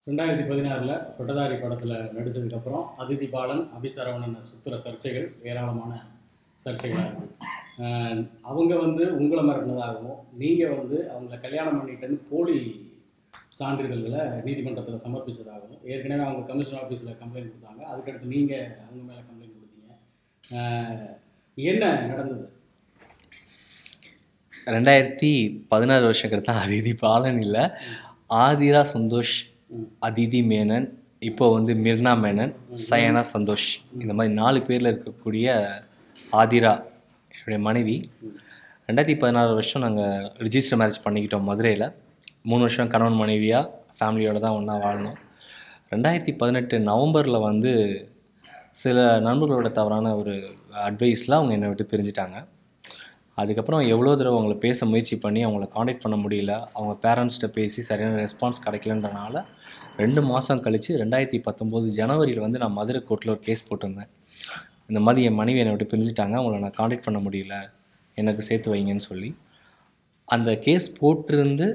ரெண்டாயிரத்தி பதினாறில் பட்டதாரி படத்தில் நடித்ததுக்கப்புறம் அதிதி பாலன் அபிசரவணன் சுத்துற சர்ச்சைகள் ஏராளமான சர்ச்சைகளாக இருக்குது அவங்க வந்து உங்களை மிரட்டினதாகவும் நீங்கள் வந்து அவங்கள கல்யாணம் பண்ணிட்டேன்னு போலி சான்றிதழ்களை நீதிமன்றத்தில் சமர்ப்பிச்சதாகவும் ஏற்கனவே அவங்க கமிஷன் ஆஃபீஸில் கம்ப்ளைண்ட் கொடுத்தாங்க அதுக்கடுத்து நீங்கள் அவங்க மேலே கம்ப்ளைண்ட் கொடுத்தீங்க அஹ், என்ன நடந்தது ரெண்டாயிரத்தி பதினாறு வருஷங்கிறது தான் அதிதி பாலன் இல்லை ஆதிரா சந்தோஷ் ம். அதிதி மேனன் இப்போ வந்து மிர்னா மேனன் சயனா சந்தோஷ் இந்த மாதிரி நாலு பேரில் இருக்கக்கூடிய ஆதிரா என்னுடைய மனைவி ரெண்டாயிரத்தி பதினாறு வருஷம் நாங்கள் ரிஜிஸ்டர் மேரேஜ் பண்ணிக்கிட்டோம் மதுரையில் மூணு வருஷம் கணவன் மனைவியாக ஃபேமிலியோட தான் ஒன்றா வாழணும் ரெண்டாயிரத்தி பதினெட்டு நவம்பரில் வந்து சில நண்பர்களோட தவறான ஒரு அட்வைஸில் அவங்க என்னை விட்டு பிரிஞ்சுட்டாங்க அதுக்கப்புறம் எவ்வளோ தடவை அவங்கள பேச முயற்சி பண்ணி அவங்கள காண்டாக்ட் பண்ண முடியல அவங்க பேரண்ட்ஸ்கிட்ட பேசி சரியான ரெஸ்பான்ஸ் கிடைக்கலன்றனால ரெண்டு மாதம் கழித்து ரெண்டாயிரத்தி பத்தொம்போது ஜனவரியில் வந்து நான் மதுரை கோர்ட்டில் ஒரு கேஸ் போட்டிருந்தேன் இந்த மாதிரி என் மனைவி என்னை விட்டு பிரிஞ்சுட்டாங்க அவங்கள நான் காண்டாக்ட் பண்ண முடியல எனக்கு சேர்த்து வைங்கன்னு சொல்லி அந்த கேஸ் போட்டிருந்து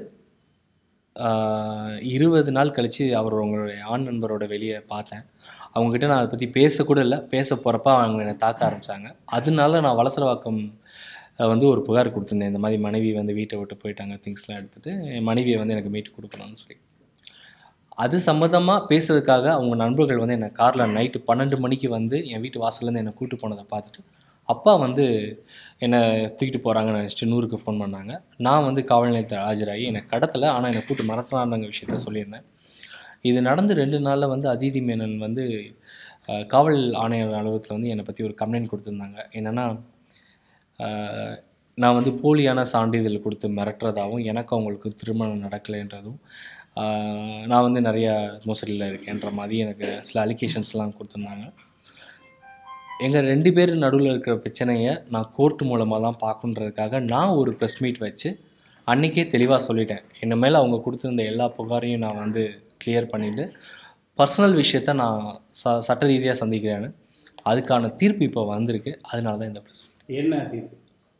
ஆஹ், இருபது நாள் கழித்து அவர் உங்களுடைய ஆண் நண்பரோட வெளியே பார்த்தேன் அவங்ககிட்ட நான் அதை பற்றி பேசக்கூட இல்லை பேச போகிறப்ப அவங்க என்னை தாக்க ஆரம்பித்தாங்க அதனால நான் வலசரவாக்கம் அஹ், வந்து ஒரு புகார் கொடுத்துருந்தேன் இந்த மாதிரி மனைவி வந்து வீட்டை விட்டு போயிட்டாங்க திங்ஸ்லாம் எடுத்துகிட்டு என் மனைவியை வந்து எனக்கு மீட்டு கொடுக்கணும்னு சொல்லி அது சம்மந்தமாக பேசுறதுக்காக அவங்க நண்பர்கள் வந்து என்னை காரில் நைட்டு பன்னெண்டு மணிக்கு வந்து என் வீட்டு வாசல்லேருந்து என்னை கூட்டு போனதை பார்த்துட்டு அப்பா வந்து என்னை தூக்கிட்டு போகிறாங்கன்னு நினச்சிட்டு நூறுக்கு ஃபோன் பண்ணாங்க நான் வந்து காவல் நிலையத்தில் ஆஜராகி என்னை கடத்தலை ஆனால் என்னை கூட்டு மிரட்டினாருங்க விஷயத்த சொல்லியிருந்தேன் இது நடந்து ரெண்டு நாளில் வந்து அதிதி மேனன் வந்து அஹ், காவல் ஆணையர் அலுவலகத்தில் வந்து என்னை பற்றி ஒரு கம்ப்ளைண்ட் கொடுத்துருந்தாங்க என்னென்னா ஆஹ் நான் வந்து போலியான சான்றிதழ் கொடுத்து மிரட்டுறதாகவும் எனக்கு அவங்களுக்கு திருமணம் நடக்கலைன்றதும் ஆஹ் நான் வந்து நிறைய மோசடியில் இருக்கேன்ற மாதிரி எனக்கு சில அலிகேஷன்ஸ்லாம் கொடுத்துருந்தாங்க எங்கள் ரெண்டு பேர் நடுவில் இருக்கிற பிரச்சனையை நான் கோர்ட் மூலமாக தான் பார்க்கணுன்றதுக்காக நான் ஒரு ப்ரெஸ் மீட் வச்சு அன்றைக்கே தெளிவாக சொல்லிட்டேன் என்ன மேலே அவங்க கொடுத்துருந்த எல்லா புகாரையும் நான் வந்து கிளியர் பண்ணிவிட்டு பர்சனல் விஷயத்த நான் ச சட்ட ரீதியாக சந்திக்கிறேன்னு அதுக்கான தீர்ப்பு இப்போ வந்திருக்கு அதனால தான் இந்த ப்ரெஸ் என்ன தீர்ப்பு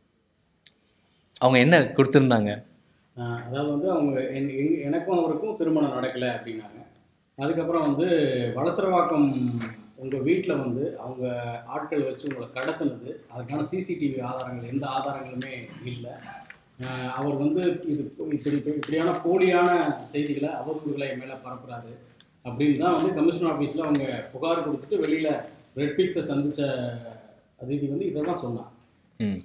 அவங்க என்ன கொடுத்துருந்தாங்க ஆஹ் அதாவது வந்து அவங்க என்- எங்க- எனக்கும் அவருக்கும் திருமணம் நடக்கலை அப்படின்னாங்க அதுக்கப்புறம் வந்து வலசரவாக்கம் உங்கள் வீட்டில் வந்து அவங்க ஆட்கள் வச்சு உங்களை கடத்தினது அதுக்கான சிசிடிவி ஆதாரங்கள் எந்த ஆதாரங்களுமே இல்லை ஆஹ் அவர் வந்து இது இப்படி இப்படியான போலியான செய்திகளை அவதூறுகளை என் மேலே பரப்புறாரு அப்படின்னு தான் வந்து கமிஷன் ஆஃபீஸில் அவங்க புகார் கொடுத்துட்டு வெளியில் ரெட் பிக்ஸை சந்தித்த அதிதி வந்து இதை தான் சொன்னான் ம்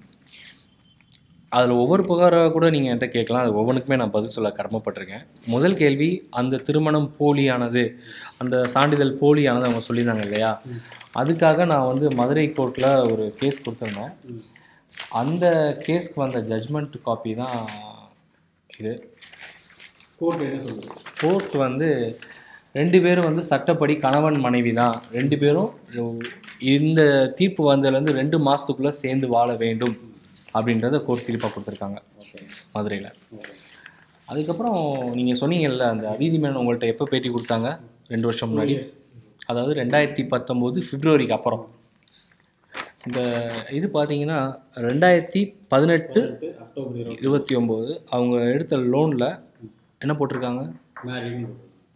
அதில் ஒவ்வொரு புகாராக கூட நீங்கள் என்கிட்ட கேட்கலாம் அது ஒவ்வொன்றுக்குமே நான் பதில் சொல்ல கடமைப்பட்டிருக்கேன் முதல் கேள்வி அந்த திருமணம் போலியானது அந்த சான்றிதழ் போலியானது அவங்க சொல்லியிருந்தாங்க இல்லையா அதுக்காக நான் வந்து மதுரை கோர்ட்டில் ஒரு கேஸ் கொடுத்துருந்தேன் ம். அந்த கேஸ்க்கு வந்த ஜட்ஜ்மெண்ட் காப்பி தான் இது கோர்ட் என்ன சொல்லுது கோர்ட் வந்து ரெண்டு பேரும் வந்து சட்டப்படி கணவன் மனைவி தான் ரெண்டு பேரும் இந்த தீர்ப்பு வந்ததுலேருந்து ரெண்டு மாதத்துக்குள்ளே சேர்ந்து வாழ வேண்டும் அப்படின்றத கோர்ட் தீர்ப்பாக கொடுத்துருக்காங்க ஓகே மதுரையில் அதுக்கப்புறம் நீங்கள் சொன்னீங்கல்ல அந்த அதிதி மேனன் உங்கள்கிட்ட எப்போ பேட்டி கொடுத்தாங்க ரெண்டு வருஷம் முன்னாடி அதாவது ரெண்டாயிரத்தி பத்தொம்போது பிப்ரவரிக்கு அப்புறம் இந்த இது பார்த்தீங்கன்னா ரெண்டாயிரத்தி பதினெட்டு அக்டோபர் இருபது இருபத்தி ஒம்பது அவங்க எடுத்த லோனில் என்ன போட்டிருக்காங்க மேரின்னு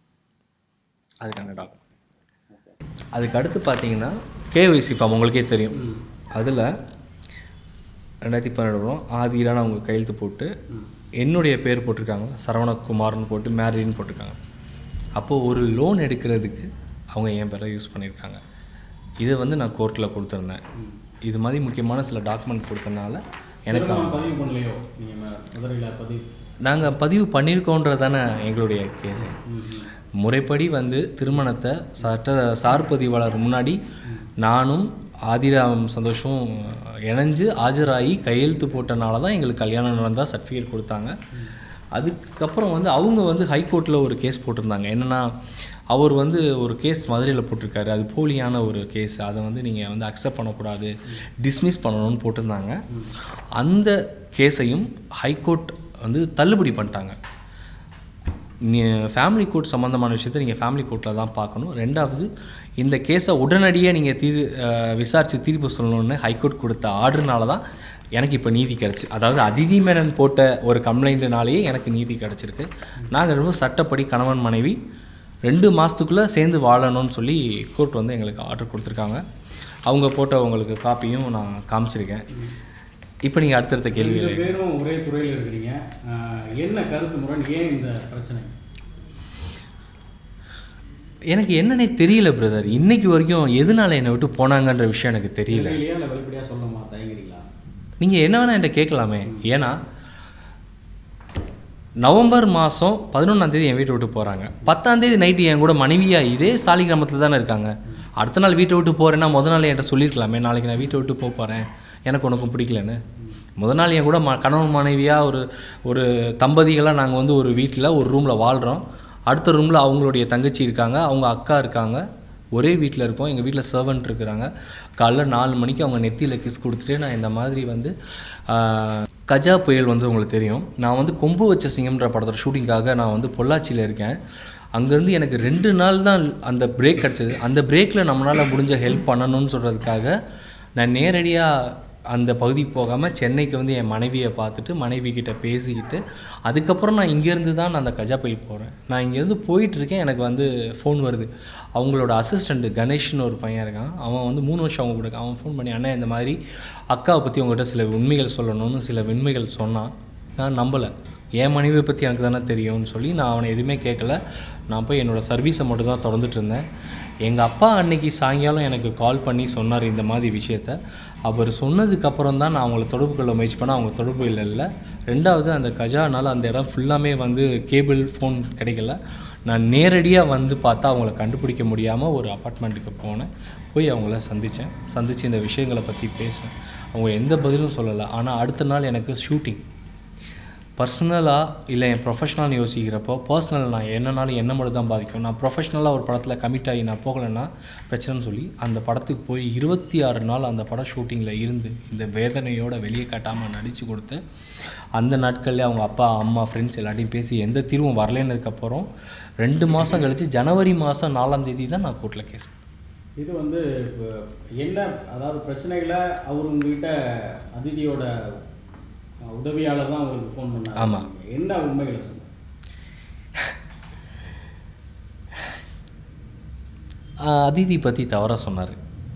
அதுக்கான டாக்குமெண்ட் அதுக்கு அடுத்து பார்த்தீங்கன்னா கேஒய்சி ஃபார்ம் உங்களுக்கே தெரியும் அதில் ரெண்டாயிரத்தி பன்னெண்டு ஆதிரான அவங்க கையெழுத்து போட்டு என்னுடைய பேர் போட்டிருக்காங்க சரவணகுமார்னு போட்டு மேரின்னு போட்டிருக்காங்க அப்போது ஒரு லோன் எடுக்கிறதுக்கு அவங்க என் பேரை யூஸ் பண்ணியிருக்காங்க இதை வந்து நான் கோர்ட்டில் கொடுத்துருந்தேன் இது மாதிரி முக்கியமான சில டாக்குமெண்ட் கொடுத்தனால எனக்கு திருமணம் பதிவு பண்ணலையோ நீங்க ம- மதுரையில பதிவு நாங்கள் பதிவு பண்ணியிருக்கோன்றது தானே எங்களுடைய கேஸு முறைப்படி வந்து திருமணத்தை சட்ட சார் பதிவாளர் முன்னாடி நானும் ஆதிராம் சந்தோஷம் இணைஞ்சு ஆஜராகி கையெழுத்து போட்டனால தான் எங்களுக்கு கல்யாணம் நடந்தால் சர்டிஃபிகேட் கொடுத்தாங்க அதுக்கப்புறம் வந்து அவங்க வந்து ஹைகோர்ட்டில் ஒரு கேஸ் போட்டிருந்தாங்க என்னென்னா அவர் வந்து ஒரு கேஸ் மதுரையில் போட்டிருக்காரு அது போலியான ஒரு கேஸ் அதை வந்து நீங்கள் வந்து அக்செப்ட் பண்ணக்கூடாது டிஸ்மிஸ் பண்ணணும்னு போட்டிருந்தாங்க அந்த கேஸையும் ஹைகோர்ட் வந்து தள்ளுபடி பண்ணிட்டாங்க நீ ஃபேமிலி கோர்ட் சம்மந்தமான விஷயத்தை நீங்கள் ஃபேமிலி கோர்ட்டில் தான் பார்க்கணும் ரெண்டாவது இந்த கேஸை உடனடியாக நீங்கள் தீர் அஹ், விசாரித்து தீர்ப்பு சொல்லணும்னு ஹைகோர்ட் கொடுத்த ஆர்டர்னால தான் எனக்கு இப்போ நீதி கிடச்சி அதாவது அதிதி மேனன் போட்ட ஒரு கம்ப்ளைண்ட்னாலேயே எனக்கு நீதி கிடச்சிருக்கு நாங்கள் ரொம்ப சட்டப்படி கணவன் மனைவி ரெண்டு மாதத்துக்குள்ளே சேர்ந்து வாழணும்னு சொல்லி கோர்ட் வந்து எங்களுக்கு ஆர்டர் கொடுத்துருக்காங்க அவங்க போட்ட உங்களுக்கு காப்பியும் நான் காமிச்சிருக்கேன் இப்போ நீங்கள் அடுத்தடுத்த கேள்வி ரெண்டு பேரும் ஒரே துறையில் இருக்கிறீங்க ஆஹ் என்ன கருத்து முரண் ஏன் இந்த பிரச்சனை எனக்கு என்னன்னே தெரியல பிரதர் இன்னைக்கு வரைக்கும் எதனால என்னை விட்டு போனாங்கன்ற விஷயம் எனக்கு தெரியல இல்லையா இல்லை வெளிப்படையாக சொல்லணுமா தயங்குறீங்களா நீங்கள் என்ன வேணால் என்கிட்ட கேட்கலாமே ஏன்னா நவம்பர் மாதம் பதினொன்றாந்தேதி என் வீட்டை விட்டு போகிறாங்க பத்தாந்தேதி நைட்டு என் கூட மனைவியா இதே சாலி கிராமத்தில் தானே இருக்காங்க அடுத்த நாள் வீட்டை விட்டு போகிறேன்னா முத நாள் என்கிட்ட சொல்லியிருக்கலாமே நாளைக்கு நான் வீட்டை விட்டு போக போகிறேன் எனக்கு உனக்கும் பிடிக்கலன்னு முத நாள் என் கூட ம கணவன் மனைவியாக ஒரு ஒரு தம்பதிகளாக நாங்கள் வந்து ஒரு வீட்டில் ஒரு ரூமில் வாழ்கிறோம் அடுத்த ரூமில் அவங்களுடைய தங்கச்சி இருக்காங்க அவங்க அக்கா இருக்காங்க ஒரே வீட்டில் இருக்கோம் எங்கள் வீட்டில் சர்வெண்ட் இருக்கிறாங்க காலைல நாலு மணிக்கு அவங்க நெத்தியில் கிஸ் கொடுத்துட்டு நான் இந்த மாதிரி வந்து ஆஹ், கஜா புயல் வந்து உங்களுக்கு தெரியும் நான் வந்து கொம்பு வச்ச சிங்கம்ன்ற படத்தோட ஷூட்டிங்காக நான் வந்து பொள்ளாச்சியில் இருக்கேன் அங்கேருந்து எனக்கு ரெண்டு நாள் தான் அந்த பிரேக் கிடச்சிது அந்த பிரேக்கில் நம்மளால் முடிஞ்ச ஹெல்ப் பண்ணணும்னு சொல்கிறதுக்காக நான் நேரடியாக அந்த பகுதிக்கு போகாமல் சென்னைக்கு வந்து என் மனைவியை பார்த்துட்டு மனைவி கிட்ட பேசிக்கிட்டு அதுக்கப்புறம் நான் இங்கேருந்து தான் நான் அந்த கஜா புயல் போகிறேன் நான் இங்கேருந்து போயிட்டு இருக்கேன் எனக்கு வந்து ஃபோன் வருது அவங்களோட அசிஸ்டண்ட் கணேஷ்னு ஒரு பையன் இருக்கான் அவன் வந்து மூணு வருஷம் அவங்க கூட இருக்கான். அவன் ஃபோன் பண்ணி அண்ணா இந்த மாதிரி அக்காவை பற்றி உங்கள்கிட்ட சில உண்மைகள் சொல்லணும்னு சில உண்மைகள் சொன்னான் நான் நம்பலை என் மனைவியை பற்றி எனக்கு தானே தெரியும்னு சொல்லி நான் அவனை எதுவுமே கேட்கல நான் போய் என்னோடய சர்வீஸை மட்டும் தான் தொடர்ந்துட்டு இருந்தேன் எங்கள் அப்பா அன்னைக்கு சாயங்காலம் எனக்கு கால் பண்ணி சொன்னார் இந்த மாதிரி விஷயத்த அவர் சொன்னதுக்கப்புறம் தான் நான் அவங்கள தொடர்பு கொள்ள முயற்சி பண்ணேன் அவங்க தொடர்பு இல்லை இல்லை ரெண்டாவது அந்த கஜானால அந்த இடம் ஃபுல்லாமே வந்து கேபிள் ஃபோன் கிடைக்கல நான் நேரடியாக வந்து பார்த்தா அவங்கள கண்டுபிடிக்க முடியாமல் ஒரு அப்பார்ட்மெண்ட்டுக்கு போனேன் போய் அவங்கள சந்தித்தேன் சந்தித்து இந்த விஷயங்களை பற்றி பேசினேன் அவங்க எந்த பதிலும் சொல்லலை ஆனால் அடுத்த நாள் எனக்கு ஷூட்டிங் பர்சனலாக இல்லை என் ப்ரொஃபஷனல்னு யோசிக்கிறப்போ பர்சனல் நான் என்னனாலும் என்ன மட்டும் தான் பாதிக்கும் நான் ப்ரொஃபஷ்னலாக ஒரு படத்தில் கமிட் ஆகி நான் போகலைன்னா பிரச்சனைன்னு சொல்லி அந்த படத்துக்கு போய் இருபத்தி ஆறு நாள் அந்த படம் ஷூட்டிங்கில் இருந்து இந்த வேதனையோட வெளியே காட்டாமல் நடித்து கொடுத்து அந்த நாட்கள்லேயே அவங்க அப்பா அம்மா ஃப்ரெண்ட்ஸ் எல்லாத்தையும் பேசி எந்த தீர்வும் வரலன்னு இருக்கப்போகிறோம் ரெண்டு மாதம் கழித்து ஜனவரி மாதம் நாலாம் தேதி தான் நான் கோர்ட்டில் கேஸ் இது வந்து இப்போ என்ன அதாவது பிரச்சனைகளை அவர் உங்ககிட்ட அதிதியோட அஹ், உதவியாளர் தான் உங்களுக்கு ஃபோன் பண்ணார் ஆமா. என்ன உண்மைகளை சொல்லுங்க ஆஹ் அதிதி பற்றி தவறாக சொன்னார்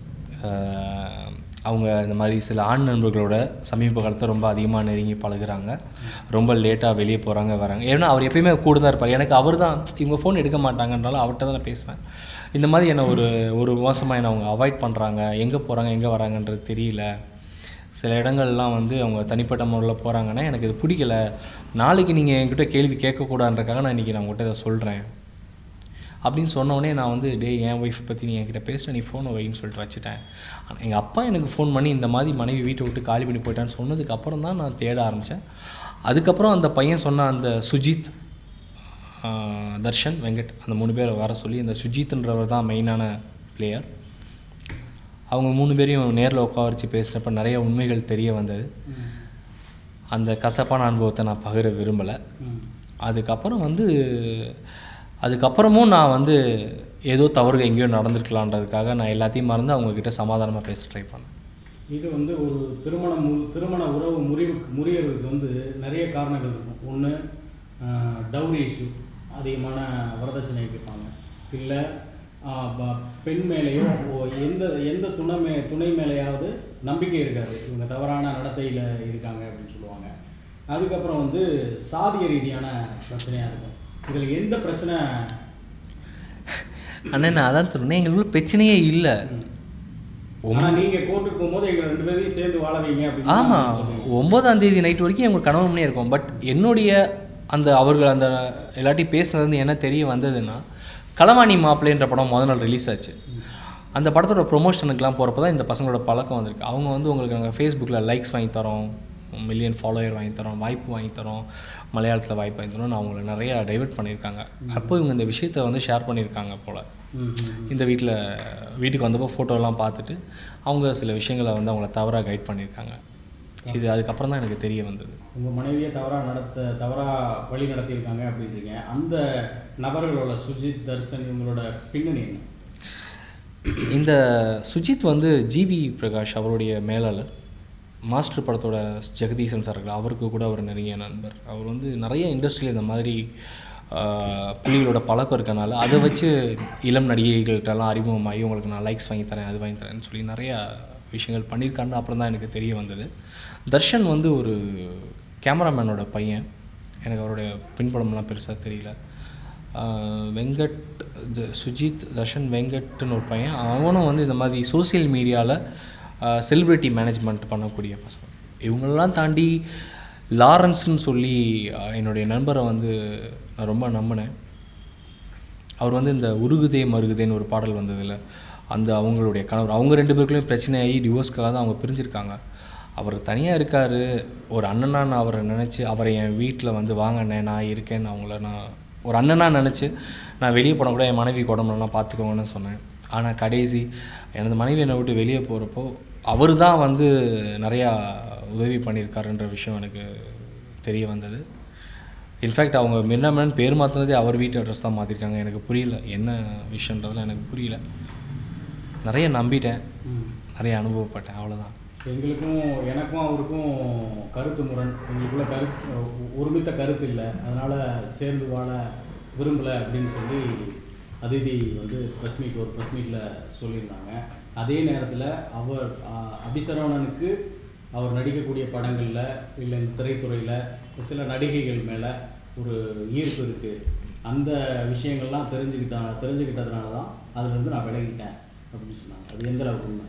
அவங்க இந்த மாதிரி சில ஆண் நண்பர்களோட சமீப காலத்தில் ரொம்ப அதிகமாக நெருங்கி பழகுறாங்க ரொம்ப லேட்டாக வெளியே போகிறாங்க வராங்க ஏன்னா அவர் எப்பயுமே கூட தான் இருப்பார் எனக்கு அவர் தான் இவங்க ஃபோன் எடுக்க மாட்டாங்கன்றனால அவர்கிட்ட தான் நான் பேசுவேன் இந்த மாதிரி என்னை ஒரு ஒரு மாதமாக என்னை அவங்க அவாய்ட் பண்ணுறாங்க எங்கே போகிறாங்க எங்கே வராங்கன்றது தெரியல சில இடங்கள்லாம் வந்து அவங்க தனிப்பட்ட முறையில் போகிறாங்கன்னா எனக்கு இது பிடிக்கல நாளைக்கு நீங்கள் என்கிட்ட கேள்வி கேட்கக்கூடாதுன்றக்காக நான் இன்றைக்கி நான் உங்கள்கிட்ட இதை சொல்கிறேன் அப்படின்னு சொன்ன உடனே நான் வந்து டேய் என் ஒய்ஃப் பற்றி நீ என்கிட்ட பேசுன நீ ஃபோனை வைன்னு சொல்லிட்டு வச்சுட்டேன் ஆனால் எங்கள் அப்பா எனக்கு ஃபோன் பண்ணி இந்த மாதிரி மனைவி வீட்டை விட்டு காலி பண்ணி போயிட்டான்னு சொன்னதுக்கு அப்புறம் தான் நான் தேட ஆரம்பித்தேன் அதுக்கப்புறம் அந்த பையன் சொன்ன அந்த சுஜித் ஆஹ், தர்ஷன் வெங்கட் அந்த மூணு பேரை வர சொல்லி அந்த சுஜித்ன்றவர் தான் மெயினான பிளேயர் அவங்க மூணு பேரையும் நேரில் உட்கார வச்சு பேசினப்ப நிறைய உண்மைகள் தெரிய வந்தது அந்த கசப்பான அனுபவத்தை நான் பகிர விரும்பலை ம். அதுக்கப்புறம் வந்து அதுக்கப்புறமும் நான் வந்து ஏதோ தவறு எங்கேயோ நடந்திருக்கலான்றதுக்காக நான் எல்லாத்தையும் மறந்து அவங்கக்கிட்ட சமாதானமாக பேச ட்ரை பண்ணேன் இது வந்து ஒரு திருமணம் மு- திருமண உறவு முறிவு முறியறதுக்கு வந்து நிறைய காரணங்கள் இருக்கும் ஒன்று டவுரி இஷ்யூ அதிகமான வரதட்சணை கேட்பாங்க இல்லை பெண் மேலேயோ ஓ- எந்த எந்த துணை மே துணை மேலேயாவது நம்பிக்கை இருக்காது இவங்க தவறான நடத்தையில் இருக்காங்க அப்படின்னு சொல்லுவாங்க அதுக்கப்புறம் வந்து சாதிய ரீதியான பிரச்சனையாக இருக்கும் இதில் எந்த பிரச்சனை அண்ணே நான் அதான் சொல்றேன் எங்களுக்குள்ள பிரச்சனையே இல்லை ஆனால் நீங்கள் கோர்ட்டுக்கு போகும்போது எங்கள் ரெண்டு பேரையும் சேர்ந்து வாழ வைங்க அப்படின்னு ஆமாம் சொல்லுவீங்க. ஒன்பதாம் தேதி நைட் வரைக்கும் எங்கள் கணவன் மணியே இருக்கும் பட் என்னுடைய அந்த அவர்கள் அந்த எல்லாத்தையும் பேசுனதுலேருந்து என்ன தெரிய வந்ததுன்னா களவாணி மாப்பிள்ளைன்ற படம் முதல் நாள் ரிலீஸ் ஆச்சு அந்த படத்தோட ப்ரொமோஷனுக்குலாம் போகிறப்ப தான் இந்த பசங்களோட பழக்கம் வந்திருக்கு அவங்க வந்து உங்களுக்கு நாங்கள் ஃபேஸ்புக்கில் லைக்ஸ் வாங்கி தரோம் மில்லியன் ஃபாலோயர் வாங்கி தரோம் வாய்ப்பு வாங்கி தரோம் மலையாளத்தில் வாய்ப்பு வாங்கி தரோம்னு அவங்கள நிறைய டைவர்ட் பண்ணியிருக்காங்க அப்போ இவங்க இந்த விஷயத்த வந்து ஷேர் பண்ணியிருக்காங்க போல் ம், ம். இந்த வீட்டில் வீட்டுக்கு வந்தப்போ ஃபோட்டோலாம் பார்த்துட்டு அவங்க சில விஷயங்களை வந்து அவங்கள தவறாக கைட் பண்ணியிருக்காங்க இது அதுக்கப்புறம் தான் எனக்கு தெரிய வந்தது உங்கள் மனைவியை தவறாக நடத்த தவறாக வழி நடத்தியிருக்காங்க அப்படின்றீங்க அந்த நபர்களோட சுஜித் தர்சன் இவங்களோட பின்னணி என்ன இந்த சுஜித் வந்து ஜிவி பிரகாஷ் அவருடைய மேலாளர் மாஸ்டர் படத்தோட ஜெகதீசன் சார் இருக்குல்ல, அவருக்கு கூட அவர் நெருங்கிய நண்பர் அவர் வந்து நிறைய இண்டஸ்ட்ரியில் இந்த மாதிரி ஆஹ், புள்ளிகளோட பழக்கம் இருக்கனால அதை வச்சு இளம் நடிகைகள்கிட்டலாம் அறிமுகமாகி உங்களுக்கு நான் லைக்ஸ் வாங்கி தரேன் அது வாங்கி தரேன்னு சொல்லி நிறையா விஷயங்கள் பண்ணியிருக்காருன்னு அப்புறம் தான் எனக்கு தெரிய வந்தது தர்ஷன் வந்து ஒரு கேமராமேனோட பையன் எனக்கு அவருடைய பின்புலம்லாம் பெருசாக தெரியல ஆஹ் வெங்கட் ஜ- சுஜித் தர்ஷன் வெங்கட்னு ஒரு பையன் அவனும் வந்து இந்த மாதிரி சோஷியல் மீடியாவில் செலிப்ரிட்டி மேனேஜ்மெண்ட் பண்ணக்கூடிய பசங்க இவங்களெல்லாம் தாண்டி லாரன்ஸ்னு சொல்லி ஆஹ் என்னுடைய நண்பரை வந்து நான் ரொம்ப நம்பினேன் அவர் வந்து இந்த உருகுதே மருகுதேன்னு ஒரு பாடல் வந்ததில்ல அந்த அவங்களுடைய கணவர் அவங்க ரெண்டு பேருக்குள்ளேயும் பிரச்சனையாகி டிவோர்ஸ்க்காக தான் அவங்க பிரிஞ்சிருக்காங்க அவர் தனியாக இருக்கார் ஒரு அண்ணனா நான் அவரை நினச்சி அவரை என் வீட்டில் வந்து வாங்கண்ணே நான் இருக்கேன்னு அவங்கள நான் ஒரு அண்ணனா நினச்சி நான் வெளியே போனால் கூட என் மனைவி உடம்புலலாம் பார்த்துக்கோங்கன்னு சொன்னேன் ஆனால் கடைசி எனது மனைவி என்னை விட்டு வெளியே போகிறப்போ அவர் தான் வந்து நிறையா உதவி பண்ணியிருக்காருன்ற விஷயம் எனக்கு தெரிய வந்தது இன்ஃபேக்ட் அவங்க மின்னமன் பேர் மாற்றினதே அவர் வீட்டு அட்ரஸ் தான் மாற்றிருக்காங்க எனக்கு புரியல என்ன விஷயன்றதுலாம் எனக்கு புரியல நிறைய நம்பிட்டேன் ம். நிறைய அனுபவப்பட்டேன் அவ்வளோதான் எங்களுக்கும் எனக்கும் அவருக்கும் கருத்து முரண் எங்களுக்குள்ள கருத்து ஒ- ஒருமித்த கருத்து இல்லை அதனால் சேர்ந்து வாழ விரும்பலை அப்படின்னு சொல்லி அதிதி வந்து ப்ரெஸ் மீட் ஒரு ப்ரெஸ் மீட்டில் சொல்லியிருந்தாங்க அதே நேரத்தில் அவர் ஆ, அபிசரவணனுக்கு அவர் நடிக்கக்கூடிய படங்களில் இல்லை இந்த திரைத்துறையில் சில நடிகைகள் மேலே ஒரு ஈர்ப்பு இருக்குது அந்த விஷயங்கள்லாம் தெரிஞ்சுக்கிட்டா தெரிஞ்சுக்கிட்டதுனால தான் அதுலேருந்து நான் விலகிட்டேன் அப்படின்னு சொன்னாங்க அது எந்த அளவுக்கு உண்மை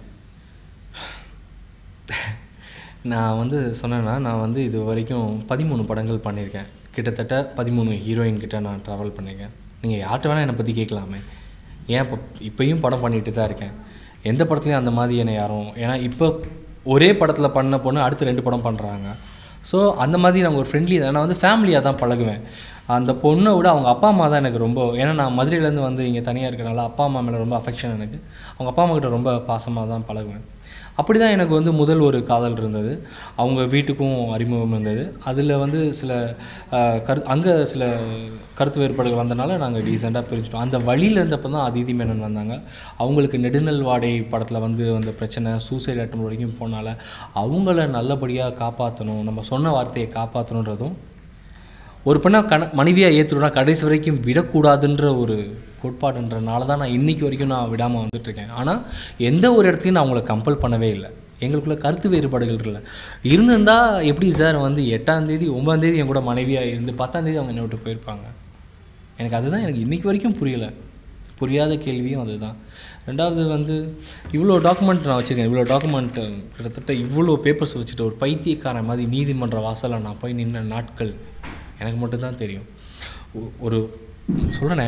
நான் வந்து சொன்னேன்னா நான் வந்து இது வரைக்கும் பதிமூணு படங்கள் பண்ணியிருக்கேன் கிட்டத்தட்ட பதிமூணு ஹீரோயின் கிட்ட நான் ட்ராவல் பண்ணியிருக்கேன் நீங்கள் யார்கிட்ட வேணால் என்னை பற்றி கேட்கலாமே ஏன் இப்போ இப்போயும் படம் பண்ணிட்டு தான் இருக்கேன் எந்த படத்துலையும் அந்த மாதிரி என்னை யாரும் ஏன்னா இப்போ ஒரே படத்தில் பண்ண பொண்ணு அடுத்து ரெண்டு படம் பண்ணுறாங்க ஸோ அந்த மாதிரி நாங்கள் ஒரு ஃப்ரெண்ட்லி நான் வந்து ஃபேமிலியாக தான் பழகுவேன் அந்த பொண்ணை விட அவங்க அப்பா அம்மா தான் எனக்கு ரொம்ப ஏன்னா நான் மதுரையிலேருந்து வந்து இங்கே தனியாக இருக்கனால அப்பா அம்மா மேலே ரொம்ப அஃபெக்ஷன் எனக்கு அவங்க அப்பா அம்மா கிட்ட ரொம்ப பாசமாக தான் பழகுவேன் அப்படி தான் எனக்கு வந்து முதல் ஒரு காதல் இருந்தது அவங்க வீட்டுக்கும் அறிமுகம் இருந்தது அதில் வந்து சில ஆஹ், கரு அங்கே சில கருத்து வேறுபாடுகள் வந்தனால நாங்கள் டீசெண்டாக பிரிஞ்சிட்டோம் அந்த வழியில் இருந்தப்போ தான் அதிதி மேனன் வந்தாங்க அவங்களுக்கு நெடுநல் வாடை படத்தில் வந்து அந்த பிரச்சனை சூசைட் அட்டம் வரைக்கும் போனால அவங்கள நல்லபடியாக காப்பாற்றணும் நம்ம சொன்ன வார்த்தையை காப்பாற்றணுன்றதும் ஒரு பெண்ணை கண மனைவியாக ஏற்றுனா கடைசி வரைக்கும் விடக்கூடாதுன்ற ஒரு கோட்பாடுன்றனால தான் நான் இன்னைக்கு வரைக்கும் நான் விடாமல் வந்துட்டுருக்கேன் ஆனால் எந்த ஒரு இடத்துலையும் நான் அவங்கள கம்பல் பண்ணவே இல்லை எங்களுக்குள்ள கருத்து வேறுபாடுகள் இல்லை இருந்திருந்தா எப்படி சார் வந்து எட்டாம் தேதி ஒன்பதாம் தேதி என் கூட மனைவியாக இருந்து பத்தாம் தேதி அவங்க என்னை விட்டு போயிருப்பாங்க எனக்கு அதுதான் எனக்கு இன்னைக்கு வரைக்கும் புரியல புரியாத கேள்வியும் அதுதான் ரெண்டாவது வந்து இவ்வளோ டாக்குமெண்ட் நான் வச்சுருக்கேன் இவ்வளோ டாக்குமெண்ட் கிட்டத்தட்ட இவ்வளோ பேப்பர்ஸ் வச்சுட்டு ஒரு பைத்தியக்காரன் மாதிரி நீதிமன்ற வாசலில் நான் போய் நின்ன நாட்கள் எனக்கு மட்டும்தான் தெரியும் ஒ- ஒரு சொல்கிறேனே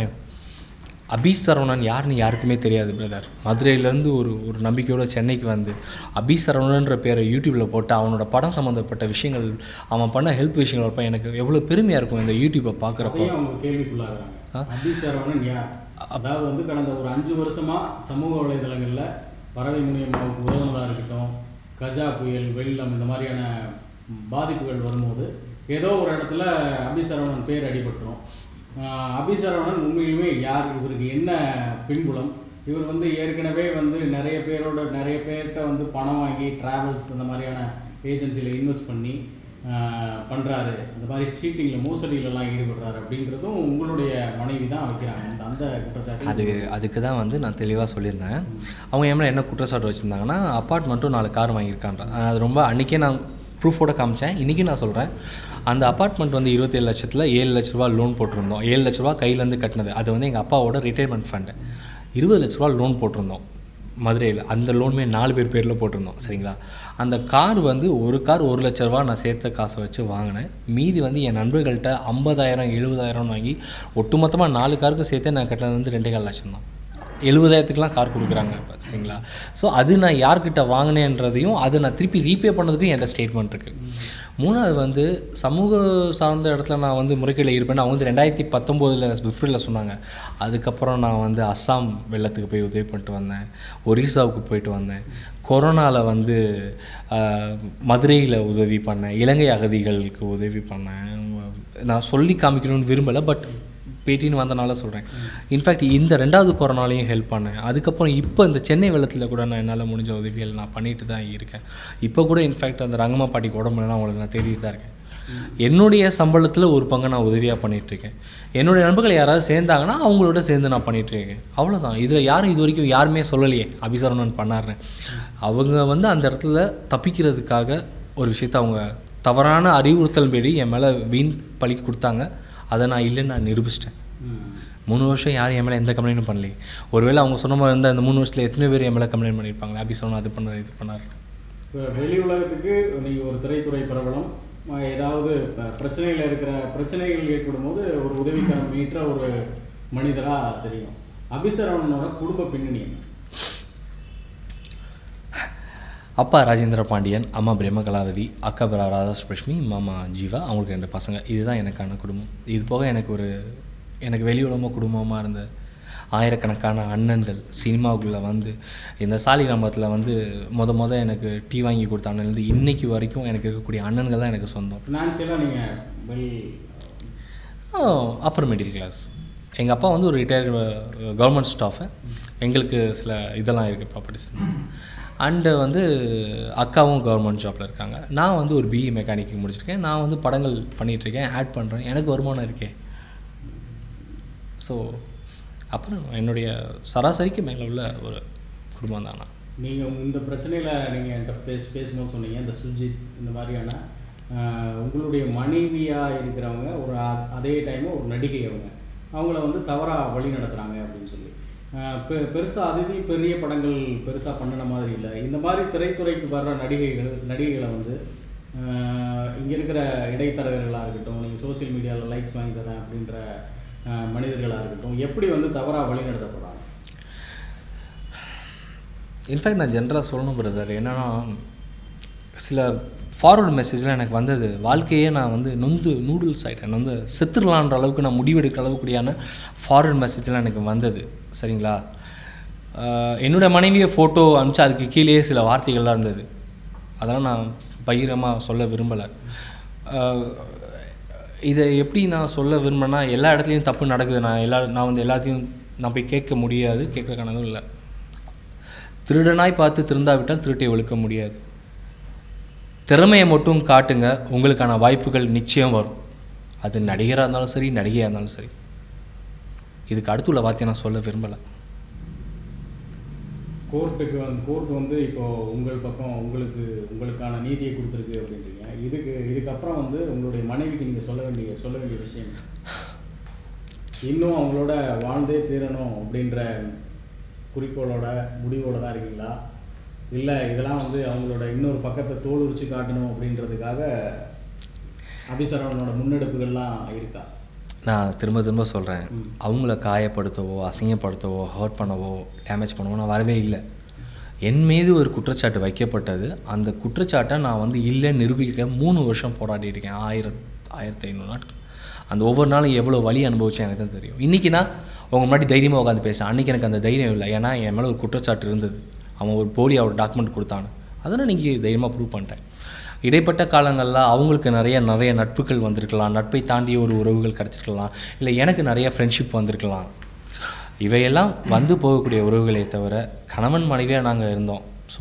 அபி சரவணன் யாருன்னு யாருக்குமே தெரியாது பிரதர் மதுரையிலேருந்து ஒரு ஒரு நம்பிக்கையோட சென்னைக்கு வந்து அபி சரவணன்ற பேரை யூடியூப்பில் போட்டு அவனோட படம் சம்மந்தப்பட்ட விஷயங்கள் அவன் பண்ண ஹெல்ப் விஷயங்கள் வைப்பேன் எனக்கு எவ்வளோ பெருமையாக இருக்கும் இந்த யூடியூப்பை பார்க்குறப்போ அதையும் அவங்க கேள்விக்குள்ளாகிறாங்க அபி சரவணன் யார் அதாவது வந்து கடந்த ஒரு அஞ்சு வருஷமா சமூக வலைதளங்கள்ல பறவை முனியம்மாவுக்கு உதவுனதா இருக்கட்டும் கஜா புயல் வெள்ளம் இந்த மாதிரியான பாதிப்புகள் வரும்போது ஏதோ ஒரு இடத்துல அபி சரவணன் பேர் அடிபட்டுரும் ஆஹ் அபி சரவணன் உண்மையிலுமே யார் இவருக்கு என்ன பின்புலம் இவர் வந்து ஏற்கனவே வந்து நிறைய பேரோட நிறைய பேர்கிட்ட வந்து பணம் வாங்கி டிராவல்ஸ் இந்த மாதிரியான ஏஜென்சியில் இன்வெஸ்ட் பண்ணி ஆஹ் பண்றாரு இந்த மாதிரி சீட்டிங்கில் மோசடியிலலாம் ஈடுபடுறாரு அப்படின்றதும் உங்களுடைய மனைவி தான் வைக்கிறாங்க அந்த அந்த குற்றச்சாட்டு அது அதுக்கு தான் வந்து நான் தெளிவாக சொல்லியிருந்தேன் அவங்க என் மேலே என்ன குற்றச்சாட்டு வச்சுருந்தாங்கன்னா அப்பார்ட்மெண்ட்டும் நாலு கார் வாங்கியிருக்கான்ற அது ரொம்ப அன்றைக்கே நான் ப்ரூஃபோட காமிச்சேன் இன்றைக்கி நான் சொல்கிறேன் அந்த அப்பார்ட்மெண்ட் வந்து இருபத்தேழு லட்சத்தில் ஏழு லட்ச ரூபா லோன் போட்டிருந்தோம் ஏழு லட்ச ரூபா கையிலேருந்து கட்டினது அது வந்து எங்கள் அப்பாவோட ரிட்டைர்மெண்ட் ஃபண்டு இருபது லட்ச ரூபா லோன் போட்டிருந்தோம் மதுரையில் அந்த லோனுமே நாலு பேர் பேரில் போட்டிருந்தோம் சரிங்களா அந்த கார் வந்து ஒரு கார் ஒரு லட்ச ரூபா நான் சேர்த்த காசை வச்சு வாங்கினேன் மீதி வந்து என் நண்பர்கள்ட்ட ஐம்பதாயிரம் எழுபதாயிரம்னு வாங்கி ஒட்டுமொத்தமாக நாலு காருக்கு சேர்த்தே நான் கட்டினது வந்து ரெண்டே கால் லட்சம் தான் எழுபதாயிரத்துக்குலாம் கார் கொடுக்குறாங்க இப்போ சரிங்களா ஸோ அது நான் யார்கிட்ட வாங்கினேன்றதையும் அதை நான் திருப்பி ரீபே பண்ணதுக்கும் என்கிட்ட ஸ்டேட்மெண்ட் இருக்குது மூணாவது வந்து சமூக சார்ந்த இடத்துல நான் வந்து முறைகேடில் இருப்பேன் அவங்க வந்து ரெண்டாயிரத்தி பத்தொம்போதில் பிப்ரவரியில் சொன்னாங்க அதுக்கப்புறம் நான் வந்து அஸ்ஸாம் வெள்ளத்துக்கு போய் உதவி பண்ணிட்டு வந்தேன் ஒரிசாவுக்கு போயிட்டு வந்தேன் கொரோனாவில் வந்து மதுரையில் உதவி பண்ணேன் இலங்கை அகதிகளுக்கு உதவி பண்ணேன் நான் சொல்லி காமிக்கணும்னு விரும்பலை பட் பேட்டின்னு வந்தனால சொல்கிறேன் இன்ஃபேக்ட் இந்த ரெண்டாவது கொரோனாலையும் ஹெல்ப் பண்ணேன் அதுக்கப்புறம் இப்போ இந்த சென்னை வெள்ளத்தில் கூட நான் என்னால் முடிஞ்ச உதவிகள் நான் பண்ணிட்டு தான் இருக்கேன் இப்போ கூட இன்ஃபேக்ட் அந்த ரங்கம்மா பாட்டிக்கு உடம்புலாம் அவங்களுக்கு நான் தேடிட்டு தான் இருக்கேன் என்னுடைய சம்பளத்தில் ஒரு பங்கை நான் உதவியாக பண்ணிகிட்ருக்கேன் என்னுடைய நண்பர்கள் யாராவது சேர்ந்தாங்கன்னா அவங்களோட சேர்ந்து நான் பண்ணிகிட்ருக்கேன் அவ்வளோதான் இதில் யாரும் இது வரைக்கும் யாருமே சொல்லலையே அபிசரவணன் பண்ணாருன்னு அவங்க வந்து அந்த இடத்துல தப்பிக்கிறதுக்காக ஒரு விஷயத்த அவங்க தவறான அறிவுறுத்தல் படி என் மேலே வீண் பழி கொடுத்தாங்க அதை நான் இல்லைன்னு நான் நிரூபிச்சிட்டேன் ம். மூணு வருஷம் யாரும் என் மேலே எந்த கம்ப்ளைண்ட்டும் பண்ணலையே ஒருவேளை அவங்க சொன்ன மாதிரி இருந்தால் இந்த மூணு வருஷத்தில் எத்தனை பேர் என் மேலே கம்ப்ளைண்ட் பண்ணியிருப்பாங்க அபி சொன்னா அது பண்ணார் இது பண்ணார் இப்போ வெளி உலகத்துக்கு நீங்கள் ஒரு திரைத்துறை பிரபலம் அஹ் ஏதாவது ப- பிரச்சனைகள் இருக்கிற பிரச்சனைகள் ஏற்படும் போது ஒரு உதவிக்கரம் மீட்ட ஒரு மனிதராக தெரியும் அபிசரவணனோட குடும்ப பின்னணி என்ன? அப்பா ராஜேந்திர பாண்டியன் அம்மா பிரேம கலாவதி அக்கா பிரா ராதாகிருஷ்ணி மாமா ஜீவா அவங்களுக்கு ரெண்டு பசங்க இதுதான் எனக்கான குடும்பம் இது போக எனக்கு ஒரு எனக்கு வெளி உலகமாக குடும்பமாக இருந்த ஆயிரக்கணக்கான அண்ணன்கள் சினிமாவுக்குள்ளே வந்து இந்த சாலிகிராமத்தில் வந்து முத முத எனக்கு டீ வாங்கி கொடுத்த அண்ணன்லேருந்து இன்னைக்கு வரைக்கும் எனக்கு இருக்கக்கூடிய அண்ணன்கள் தான் எனக்கு சொந்தம் ஃபினான்ஷியலாக நீங்கள் வெல் அப்பர் மிடில் கிளாஸ் எங்கள் அப்பா வந்து ஒரு ரிட்டையர்டு கவர்மெண்ட் ஸ்டாஃபு எங்களுக்கு சில இதெல்லாம் இருக்குது ப்ராப்பர்ட்டிஸ் அண்டு வந்து அக்காவும் கவர்மெண்ட் ஜாப்பில் இருக்காங்க நான் வந்து ஒரு பிஇ மெக்கானிக் முடிச்சிருக்கேன் நான் வந்து படங்கள் பண்ணிகிட்ருக்கேன் ஆட் பண்ணுறேன் எனக்கு வருமானம் இருக்கே ஸோ அப்புறம் என்னுடைய சராசரிக்கு மேலே உள்ள ஒரு குடும்பம் தான் நான் நீங்கள் இந்த பிரச்சனையில் நீங்கள் என்கிட்ட பேச பேசும்போது சொன்னீங்க இந்த சுஜித் இந்த மாதிரியான ஆஹ், உங்களுடைய மனைவியாக இருக்கிறவங்க ஒரு அ- அதே டைமு ஒரு நடிகை அவங்க அவங்கள வந்து தவறாக வழி நடத்துகிறாங்க அப்படின்னு சொல்லி ஆஹ், பெ பெருசாக அதிதி பெரிய படங்கள் பெருசாக பண்ணின மாதிரி இல்லை இந்த மாதிரி திரைத்துறைக்கு வர்ற நடிகைகள் நடிகைகளை வந்து இங்கே இருக்கிற இடைத்தரகர்களாக இருக்கட்டும் நீங்கள் சோஷியல் மீடியாவில் லைக்ஸ் வாங்கி தரேன் அப்படின்ற ஆஹ், மனிதர்களாக இருக்கட்டும் எப்படி வந்து தவறாக வழி நடத்தப்படுறாங்க இன்ஃபேக்ட் நான் ஜென்ரலாக சொல்லணும் பிரதர் என்னன்னா சில ஃபார்வர்டு மெசேஜ்லாம் எனக்கு வந்தது வாழ்க்கையே நான் வந்து நொந்து நூடுல்ஸ் ஆகிட்டேன் வந்து செத்துடலான்ற அளவுக்கு நான் முடிவெடுக்கிற அளவுக்குடியான ஃபார்வர்டு மெசேஜ்லாம் எனக்கு வந்தது சரிங்களா ஆஹ் என்னோட மனைவியை ஃபோட்டோ அனுப்பிச்சு அதுக்கு கீழேயே சில வார்த்தைகள்லாம் இருந்தது அதெல்லாம் நான் பகிரமாக சொல்ல விரும்பலை இதை எப்படி நான் சொல்ல விரும்பினா எல்லா இடத்துலையும் தப்பு நடக்குது நான் எல்லா நான் வந்து எல்லாத்தையும் நான் போய் கேட்க முடியாது கேட்கறக்கானதும் இல்லை திருடனாய் பார்த்து திருந்தாவிட்டால் திருட்டை ஒழுக்க முடியாது திறமையை மட்டும் காட்டுங்க உங்களுக்கான வாய்ப்புகள் நிச்சயம் வரும் அது நடிகராக இருந்தாலும் சரி நடிகையாக இருந்தாலும் சரி இதுக்கு அடுத்துள்ள வார்த்தையை நான் சொல்ல விரும்பலை கோர்ட்டுக்கு வந்து கோர்ட் வந்து இப்போ உங்கள் பக்கம் உங்களுக்கு உங்களுக்கான நீதியை கொடுத்துருக்கு அப்படின்றீங்க இதுக்கு இதுக்கப்புறம் வந்து உங்களுடைய மனைவிக்கு நீங்கள் சொல்ல வேண்டிய சொல்ல வேண்டிய விஷயம் இன்னும் அவங்களோட வாழ்ந்தே தீரணும் அப்படின்ற குறிக்கோளோட முடிவோட தான் இருக்கீங்களா இல்லை இதெல்லாம் வந்து அவங்களோட இன்னொரு பக்கத்தை தோல் உரிச்சு காட்டணும் அப்படின்றதுக்காக அபிசரவனோட முன்னெடுப்புகள்லாம் இருக்கா நான் திரும்ப திரும்ப சொல்கிறேன் ம். அவங்கள காயப்படுத்தவோ அசிங்கப்படுத்தவோ ஹர்ட் பண்ணவோ டேமேஜ் பண்ணவோ நான் வரவே இல்லை என் மீது ஒரு குற்றச்சாட்டு வைக்கப்பட்டது அந்த குற்றச்சாட்டை நான் வந்து இல்லைன்னு நிரூபிக்க மூணு வருஷம் போராடிட்டு இருக்கேன் ஆயிரம் ஆயிரத்தி ஐநூறு நாட்கள் அந்த ஒவ்வொரு நாளும் எவ்வளோ வலி அனுபவிச்சேன் எனக்கு தான் தெரியும் இன்றைக்கி நான் உங்க முன்னாடி தைரியமாக உட்காந்து பேசுகிறேன் அன்றைக்கி எனக்கு அந்த தைரியம் இல்லை ஏன்னா என் மேலே ஒரு குற்றச்சாட்டு இருந்தது அவன் ஒரு போலி அவர் டாக்குமெண்ட் கொடுத்தான்னு அதை நான் இன்றைக்கி தைரியமாக ப்ரூவ் பண்ணிட்டேன் இடைப்பட்ட காலங்களில் அவங்களுக்கு நிறைய நிறைய நட்புகள் வந்திருக்கலாம் நட்பை தாண்டிய ஒரு உறவுகள் கிடச்சிருக்கலாம் இல்லை எனக்கு நிறைய ஃப்ரெண்ட்ஷிப் வந்திருக்கலாம் இவையெல்லாம் வந்து போகக்கூடிய உறவுகளே தவிர கணவன் மனைவியாக நாங்கள் இருந்தோம் ஸோ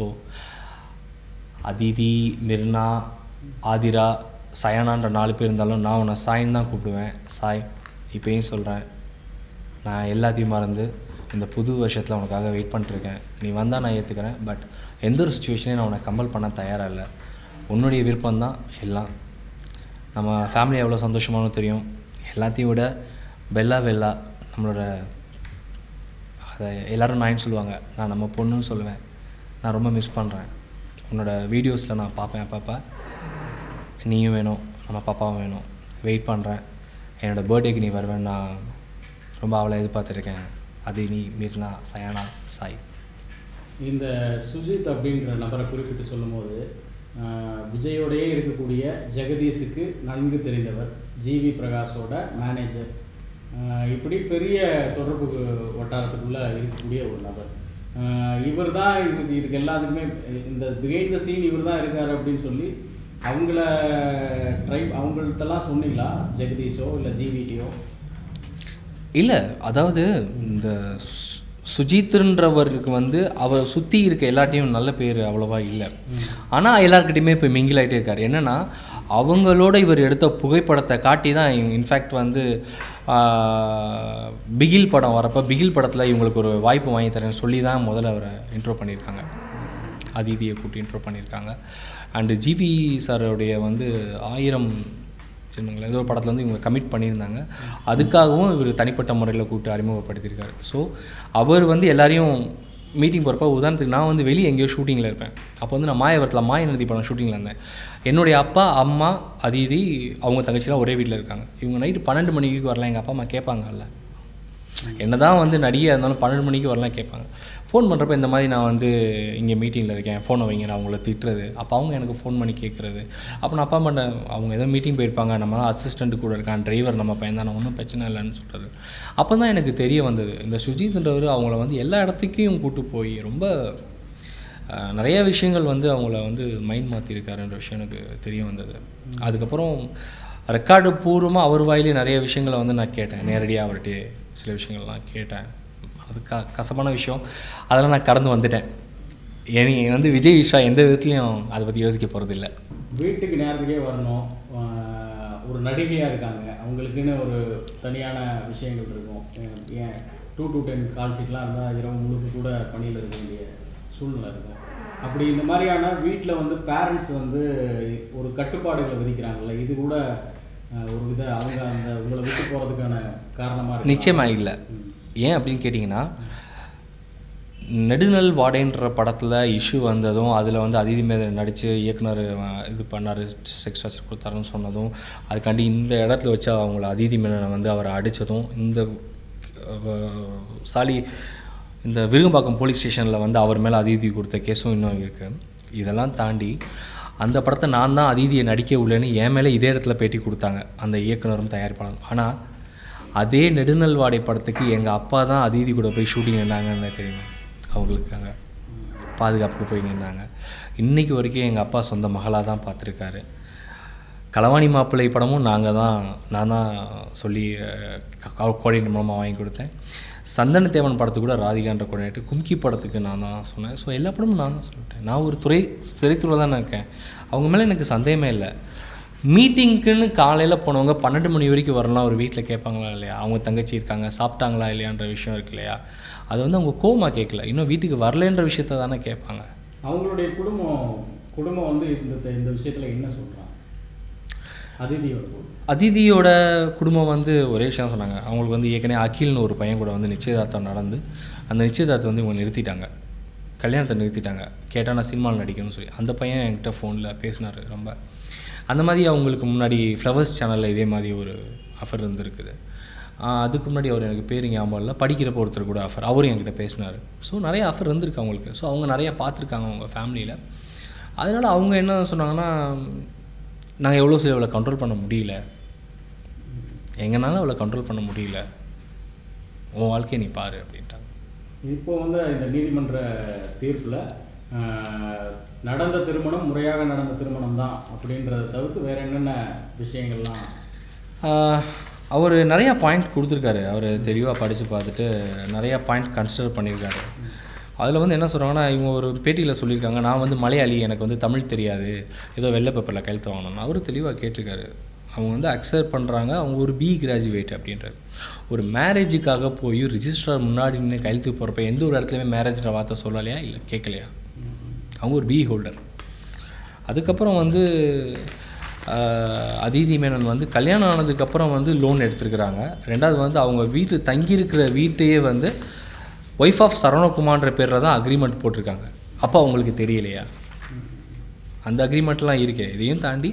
அதிதி மிர்னா ஆதிரா சயனான்ற நாலு பேர் இருந்தாலும் நான் உன்னை சாயின்னு தான் கூப்பிடுவேன் சாய் இப்பயும் சொல்கிறேன் நான் எல்லாத்தையும் மறந்து இந்த புது வருஷத்தில் உனக்காக வெயிட் பண்ணிட்டுருக்கேன் நீ வந்தால் நான் ஏற்றுக்கிறேன் பட் எந்த ஒரு சுச்சுவேஷனையும் நான் உன்னை கம்பல் பண்ண தயாராக இல்லை உன்னுடைய விருப்பம்தான் எல்லாம் நம்ம ஃபேமிலி எவ்வளோ சந்தோஷமானு தெரியும் எல்லாத்தையும் விட பெல்லா வெல்லா நம்மளோட அதை எல்லாரும் நாயின்னு சொல்லுவாங்க நான் நம்ம பொண்ணுன்னு சொல்லுவேன் நான் ரொம்ப மிஸ் பண்ணுறேன் உன்னோட வீடியோஸில் நான் பார்ப்பேன் அப்பப்போ நீயும் வேணும் நம்ம பாப்பாவும் வேணும் வெயிட் பண்ணுறேன் என்னோட பர்த்டேக்கு நீ வருவேன் நான் ரொம்ப அவளை எதிர்பார்த்துருக்கேன் அது நீ மீர்னா சயானா சாய் இந்த சுஜித் அப்படின்ற நபரை குறிப்பிட்டு சொல்லும்போது ஆஹ், விஜயோடையே இருக்கக்கூடிய ஜெகதீஷுக்கு நன்கு தெரிந்தவர் ஜிவி பிரகாஷோட மேனேஜர் ஆஹ், இப்படி பெரிய தொடர்பு வட்டாரத்துக்குள்ளே இருக்கக்கூடிய ஒரு நபர் இவர் தான் இதுக்கு இதுக்கு எல்லாத்துக்குமே இந்த பிஹைண்ட் த சீன் இவர் தான் இருக்கார் அப்படின்னு சொல்லி அவங்கள ட்ரை அவங்கள்ட்டலாம் சொன்னீங்களா ஜெகதீஷோ இல்லை ஜிவிடியோ இல்லை அதாவது இந்த சு- சுஜித்ன்றவருக்கு வந்து அவர் சுற்றி இருக்க எல்லாட்டையும் நல்ல பேர் அவ்வளோவா இல்லை ஆனால் எல்லாருக்கிட்டையுமே இப்போ மிங்கில் ஆகிட்டே இருக்கார் என்னென்னா அவங்களோட இவர் எடுத்த புகைப்படத்தை காட்டி தான் இன்ஃபேக்ட் வந்து ஆஹ், பிகில் படம் வரப்போ பிகில் படத்தில் இவங்களுக்கு ஒரு வாய்ப்பு வாங்கி தரேன்னு சொல்லி தான் முதல்ல அவரை இன்ட்ரோ பண்ணியிருக்காங்க அதிதியை கூட்டி இன்ட்ரோ பண்ணியிருக்காங்க அண்டு ஜிவி சாரோடைய வந்து ஆயிரம் சின்னங்களா ஏதோ ஒரு படத்தில் வந்து இவங்க கமிட் பண்ணியிருந்தாங்க அதுக்காகவும் இவர் தனிப்பட்ட முறையில் கூப்பிட்டு அறிமுகப்படுத்தியிருக்காரு ஸோ அவர் வந்து எல்லாரையும் மீட்டிங் போகிறப்ப உதாரணத்துக்கு நான் வந்து வெளியே எங்கேயோ ஷூட்டிங்கில் இருப்பேன் அப்போ வந்து நான் மாயவரத்தில் மாயநதி படம் ஷூட்டிங்கில் இருந்தேன் என்னுடைய அப்பா அம்மா அதிதி அவங்க தங்கச்சிலாம் ஒரே வீட்டில் இருக்காங்க இவங்க நைட்டு பன்னெண்டு மணிக்கு வரலாம் எங்கள் அப்பா அம்மா கேட்பாங்கல்ல என்னதான் வந்து நடிகை இருந்தாலும் பன்னெண்டு மணிக்கு வரலாம் கேட்பாங்க ஃபோன் பண்ணுறப்ப இந்த மாதிரி நான் வந்து இங்கே மீட்டிங்கில் இருக்கேன் ஃபோனை வைங்க நான் அவங்கள திட்டுறது அப்போ அவங்க எனக்கு ஃபோன் பண்ணி கேட்குறது அப்போ நான் அப்பா பண்ண அவங்க ஏதோ மீட்டிங் போயிருப்பாங்க நம்ம தான் அசிஸ்டண்ட் கூட இருக்கான் டிரைவர் நம்ம பையன் தான் ஒன்றும் பிரச்சனை இல்லைன்னு சொல்கிறது அப்போ தான் எனக்கு தெரிய வந்தது இந்த சுஜித்ன்றவர் அவங்கள வந்து எல்லா இடத்துக்கும் கூட்டு போய் ரொம்ப அஹ், நிறைய விஷயங்கள் வந்து அவங்கள வந்து மைண்ட் மாற்றிருக்காருன்ற விஷயம் எனக்கு தெரிய வந்தது அதுக்கப்புறம் ரெக்கார்டு பூர்வமாக அவர் வாயிலே நிறைய விஷயங்களை வந்து நான் கேட்டேன் நேரடியாக அவர்கிட்ட சில விஷயங்கள்லாம் கேட்டேன் அது க கசப்பான விஷயம் அதெல்லாம் நான் கடந்து வந்துட்டேன் இனி வந்து விஜய் விஷா எந்த விதத்துலையும் அதை பற்றி யோசிக்க போகிறதில்ல வீட்டுக்கு நேரத்துக்கே வரணும் ஆஹ் ஒரு நடிகையாக இருக்காங்க அவங்களுக்குன்னு ஒரு தனியான விஷயங்கள் இருக்கும் ஏன், ஏன் டூ டு டென் கால் ஷீட்லாம் இருந்தால் இரவு முழுக்க கூட பணியில் இருக்க வேண்டிய சூழ்நிலை இருக்கும் அப்படி இந்த மாதிரியான வீட்டில் வந்து பேரண்ட்ஸ் வந்து ஒரு கட்டுப்பாடுகளை விதிக்கிறாங்கல்ல இது கூட ஆஹ் ஒரு வித அவங்க அந்த உங்களை விட்டு போகிறதுக்கான காரணமாக இருக்கு நிச்சயமாக இல்லை ஏன் அப்படின்னு கேட்டிங்கன்னா நெடுநல் வாடேன்ற படத்தில் இஷ்யூ வந்ததும் அதில் வந்து அதிதி மேத நடித்து இயக்குனர் அஹ், இது பண்ணார் செக்ஸ் டார்ச்சர் கொடுத்தாருன்னு சொன்னதும் அதுக்காண்டி இந்த இடத்துல வச்சு அவங்கள அதிதி மேனனை வந்து அவரை அடித்ததும் இந்த அஹ், சாலி இந்த விருகம்பாக்கம் போலீஸ் ஸ்டேஷனில் வந்து அவர் மேலே அதிதி கொடுத்த கேஸும் இன்னும் இருக்குது இதெல்லாம் தாண்டி அந்த படத்தை நான் தான் அதிதியை நடிக்க உள்ளேன்னு என் மேலே இதே இடத்துல பேட்டி கொடுத்தாங்க அந்த இயக்குனரும் தயாரிப்பாளரும் ஆனால் அதே நெடுநல் வாடை படத்துக்கு எங்கள் அப்பா தான் அதிதி கூட போய் ஷூட்டிங் நின்னாங்கன்னு தெரியுமா அவங்களுக்கு அங்கே பாதுகாப்புக்கு போய் நின்னாங்க இன்னைக்கு வரைக்கும் எங்கள் அப்பா சொந்த மகளாக தான் பார்த்துருக்காரு களவாணி மாப்பிள்ளை படமும் நாங்கள் தான் நான் தான் சொல்லி கோஆர்டினேட்டர் மூலமாக வாங்கி கொடுத்தேன் சந்தன தேவன் படத்துக்கு கூட ராதிகான்ற கோஆர்டினேட்டர் கும்கி படத்துக்கு நான் தான் சொன்னேன் ஸோ எல்லா படமும் நான் தான் சொல்லிட்டேன் நான் ஒரு துறை திரைத்துறை தான் இருக்கேன் அவங்க மேலே எனக்கு சந்தேகமே இல்லை மீட்டிங்க்குன்னு காலையில் போனவங்க பன்னெண்டு மணி வரைக்கும் வரலாம் ஒரு வீட்டில் கேட்பாங்களா இல்லையா அவங்க தங்கச்சி இருக்காங்க சாப்பிட்டாங்களா இல்லையான்ற விஷயம் இருக்கு இல்லையா அது வந்து அவங்க கோமா கேட்கல இன்னும் வீட்டுக்கு வரலன்ற விஷயத்த தானே கேட்பாங்க அவங்களுடைய குடும்பம் குடும்பம் வந்து இந்த இந்த விஷயத்தில் என்ன சொல்கிறாங்க அதிதியோட குடும்பம் அதிதியோட குடும்பம் வந்து ஒரே விஷயம் சொன்னாங்க அவங்களுக்கு வந்து ஏற்கனவே அகில்னு ஒரு பையன் கூட வந்து நிச்சயதார்த்தம் நடந்து அந்த நிச்சயதார்த்தம் வந்து இவங்க நிறுத்திட்டாங்க கல்யாணத்தை நிறுத்திட்டாங்க கேட்டால் நான் சினிமாவில் நடிக்கணும்னு சொல்லி அந்த பையன் என்கிட்ட ஃபோனில் பேசினார் ரொம்ப அந்த மாதிரி அவங்களுக்கு முன்னாடி ஃப்ளவர்ஸ் சேனலில் இதே மாதிரி ஒரு ஆஃபர் இருந்திருக்குது ஆஹ் அதுக்கு முன்னாடி அவர் எனக்கு பேர் ஞாபகம் இல்லை படிக்கிறப்ப ஒருத்தர் கூட ஆஃபர் அவரும் என்கிட்ட பேசினார் ஸோ நிறைய ஆஃபர் இருந்திருக்கு அவங்களுக்கு ஸோ அவங்க நிறையா பார்த்துருக்காங்க அவங்க ஃபேமிலியில் அதனால் அவங்க என்ன சொன்னாங்கன்னா நாங்கள் எவ்வளோ சரி அவளை கண்ட்ரோல் பண்ண முடியல எங்கனாலும் அவளை கண்ட்ரோல் பண்ண முடியல உன் வாழ்க்கையை நீ பாரு அப்படின்ட்டாங்க இப்போ வந்து இந்த நீதிமன்ற தீர்ப்பில் நடந்த திருமணம் முறையாக நடந்த திருமணம் தான் அப்படின்றத தவிர்த்து வேற என்னென்ன விஷயங்கள்லாம் அவர் நிறையா பாயிண்ட் கொடுத்துருக்காரு அவர் தெளிவாக படித்து பார்த்துட்டு நிறையா பாயிண்ட் கன்சிடர் பண்ணியிருக்காரு அதில் வந்து என்ன சொல்கிறாங்கன்னா இவங்க ஒரு பேட்டியில் சொல்லியிருக்காங்க நான் வந்து மலையாளி எனக்கு வந்து தமிழ் தெரியாது ஏதோ வெள்ளை பேப்பரில் கையெழுத்து வாங்கணும் அவரும் தெளிவாக கேட்டிருக்காரு அவங்க வந்து அக்செப்ட் பண்ணுறாங்க அவங்க ஒரு பி கிராஜுவேட் அப்படின்றாரு ஒரு மேரேஜுக்காக போய் ரிஜிஸ்ட்ரார் முன்னாடி நின்று கையெழுத்து போகிறப்ப எந்த ஒரு இடத்துலையுமே மேரேஜ்ன்ற வார்த்தை சொல்லலையா இல்லை கேட்கலையா அவங்க ஒரு பி ஹோல்டர் அதுக்கப்புறம் வந்து ஆஹ், அதிதி மேனன் வந்து கல்யாணம் ஆனதுக்கப்புறம் வந்து லோன் எடுத்திருக்கிறாங்க ரெண்டாவது வந்து அவங்க வீட்டு தங்கியிருக்கிற வீட்டையே வந்து ஒய்ஃப் ஆஃப் சரவணகுமார்ன்ற பேரில் தான் அக்ரிமெண்ட் போட்டிருக்காங்க அப்போ அவங்களுக்கு தெரியலையா அந்த அக்ரிமெண்ட்லாம் இருக்கே இதையும் தாண்டி